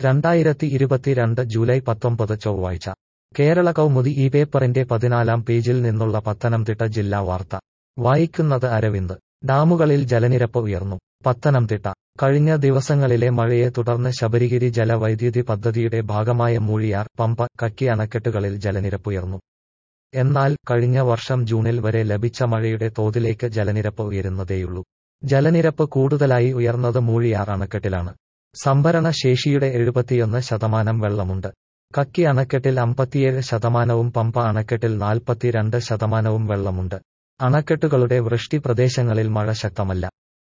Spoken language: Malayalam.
രണ്ടായിരത്തി ഇരുപത്തിരണ്ട് ജൂലൈ പത്തൊമ്പത് ചൊവ്വാഴ്ച കേരള കൗമുദി ഈ പേപ്പറിന്റെ പതിനാലാം പേജിൽ നിന്നുള്ള പത്തനംതിട്ട ജില്ലാ വാർത്ത വായിക്കുന്നത് അരവിന്ദ് ഡാമുകളിൽ ജലനിരപ്പ് ഉയർന്നു പത്തനംതിട്ട കഴിഞ്ഞ ദിവസങ്ങളിലെ മഴയെ തുടർന്ന് ശബരിഗിരി ജലവൈദ്യുതി പദ്ധതിയുടെ ഭാഗമായ മൂഴിയാർ പമ്പ കക്കി അണക്കെട്ടുകളിൽ ജലനിരപ്പുയർന്നു എന്നാൽ കഴിഞ്ഞ വർഷം ജൂണിൽ വരെ ലഭിച്ച മഴയുടെ തോതിലേക്ക് ജലനിരപ്പ് ഉയരുന്നതേയുള്ളൂ ജലനിരപ്പ് കൂടുതലായി ഉയർന്നത് മൂഴിയാർ അണക്കെട്ടിലാണ് സംഭരണ ശേഷിയുടെ എഴുപത്തിയൊന്ന് ശതമാനം വെള്ളമുണ്ട് കക്കി അണക്കെട്ടിൽ അമ്പത്തിയേഴ് ശതമാനവും പമ്പ അണക്കെട്ടിൽ നാൽപ്പത്തിരണ്ട് ശതമാനവും വെള്ളമുണ്ട് അണക്കെട്ടുകളുടെ വൃഷ്ടി പ്രദേശങ്ങളിൽ മഴ ശക്തമല്ല